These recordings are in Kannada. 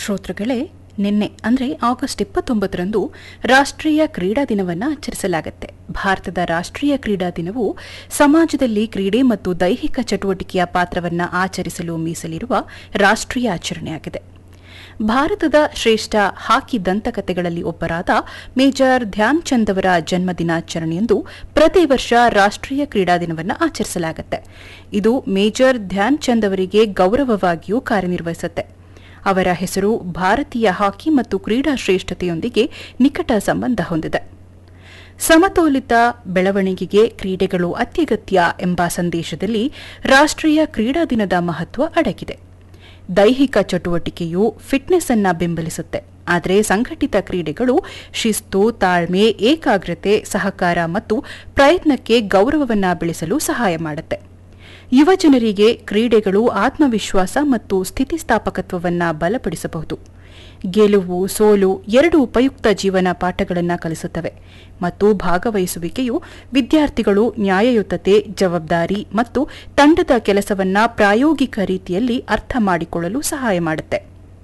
ಶ್ರೋತೃಗಳೇ ನಿನ್ನೆ ಅಂದರೆ ಆಗಸ್ಟ್ ಇಪ್ಪತ್ತೊಂಬತ್ತರಂದು ರಾಷ್ಟ್ರೀಯ ಕ್ರೀಡಾ ದಿನವನ್ನು ಆಚರಿಸಲಾಗುತ್ತೆ ಭಾರತದ ರಾಷ್ಟ್ರೀಯ ಕ್ರೀಡಾ ದಿನವು ಸಮಾಜದಲ್ಲಿ ಕ್ರೀಡೆ ಮತ್ತು ದೈಹಿಕ ಚಟುವಟಿಕೆಯ ಪಾತ್ರವನ್ನು ಆಚರಿಸಲು ಮೀಸಲಿರುವ ರಾಷ್ಟ್ರೀಯ ಆಚರಣೆಯಾಗಿದೆ ಭಾರತದ ಶ್ರೇಷ್ಠ ಹಾಕಿ ದಂತಕಥೆಗಳಲ್ಲಿ ಒಬ್ಬರಾದ ಮೇಜರ್ ಧ್ಯಾನ್ ಚಂದ್ ಅವರ ಜನ್ಮದಿನಾಚರಣೆಯಂದು ಪ್ರತಿ ವರ್ಷ ರಾಷ್ಟ್ರೀಯ ಕ್ರೀಡಾ ದಿನವನ್ನು ಆಚರಿಸಲಾಗುತ್ತೆ ಇದು ಮೇಜರ್ ಧ್ಯಾನ್ ಚಂದ್ ಅವರಿಗೆ ಗೌರವವಾಗಿಯೂ ಕಾರ್ಯನಿರ್ವಹಿಸುತ್ತೆ ಅವರ ಹೆಸರು ಭಾರತೀಯ ಹಾಕಿ ಮತ್ತು ಕ್ರೀಡಾ ಶ್ರೇಷ್ಠತೆಯೊಂದಿಗೆ ನಿಕಟ ಸಂಬಂಧ ಹೊಂದಿದೆ ಸಮತೋಲಿತ ಬೆಳವಣಿಗೆಗೆ ಕ್ರೀಡೆಗಳು ಅತ್ಯಗತ್ಯ ಎಂಬ ಸಂದೇಶದಲ್ಲಿ ರಾಷ್ಟ್ರೀಯ ಕ್ರೀಡಾ ದಿನದ ಮಹತ್ವ ಅಡಗಿದೆ ದೈಹಿಕ ಚಟುವಟಿಕೆಯು ಫಿಟ್ನೆಸ್ ಅನ್ನ ಬೆಂಬಲಿಸುತ್ತೆ ಆದರೆ ಸಂಘಟಿತ ಕ್ರೀಡೆಗಳು ಶಿಸ್ತು ತಾಳ್ಮೆ ಏಕಾಗ್ರತೆ ಸಹಕಾರ ಮತ್ತು ಪ್ರಯತ್ನಕ್ಕೆ ಗೌರವವನ್ನ ಬೆಳೆಸಲು ಸಹಾಯ ಮಾಡುತ್ತೆ ಯುವಜನರಿಗೆ ಕ್ರೀಡೆಗಳು ಆತ್ಮವಿಶ್ವಾಸ ಮತ್ತು ಸ್ಥಿತಿಸ್ಥಾಪಕತ್ವವನ್ನ ಬಲಪಡಿಸಬಹುದು ಗೆಲುವು ಸೋಲು ಎರಡು ಉಪಯುಕ್ತ ಜೀವನ ಪಾಠಗಳನ್ನು ಕಲಿಸುತ್ತವೆ ಮತ್ತು ಭಾಗವಹಿಸುವಿಕೆಯು ವಿದ್ಯಾರ್ಥಿಗಳು ನ್ಯಾಯಯುತತೆ ಜವಾಬ್ದಾರಿ ಮತ್ತು ತಂಡದ ಕೆಲಸವನ್ನ ಪ್ರಾಯೋಗಿಕ ರೀತಿಯಲ್ಲಿ ಅರ್ಥ ಮಾಡಿಕೊಳ್ಳಲು ಸಹಾಯ ಮಾಡುತ್ತೆ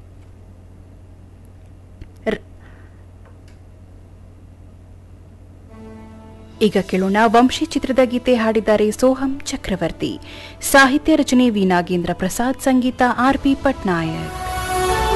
ರ್- ಈಗ ಕೇಳೋಣ ವಂಶಿ ಚಿತ್ರದ ಗೀತೆ ಹಾಡಿದ್ದಾರೆ ಸೋಹಂ ಚಕ್ರವರ್ತಿ ಸಾಹಿತ್ಯ ರಚನೆ ವಿ ನಾಗೇಂದ್ರ ಪ್ರಸಾದ್ ಸಂಗೀತ ಆರ್ ಪಿ ಪಟ್ನಾಯಕ್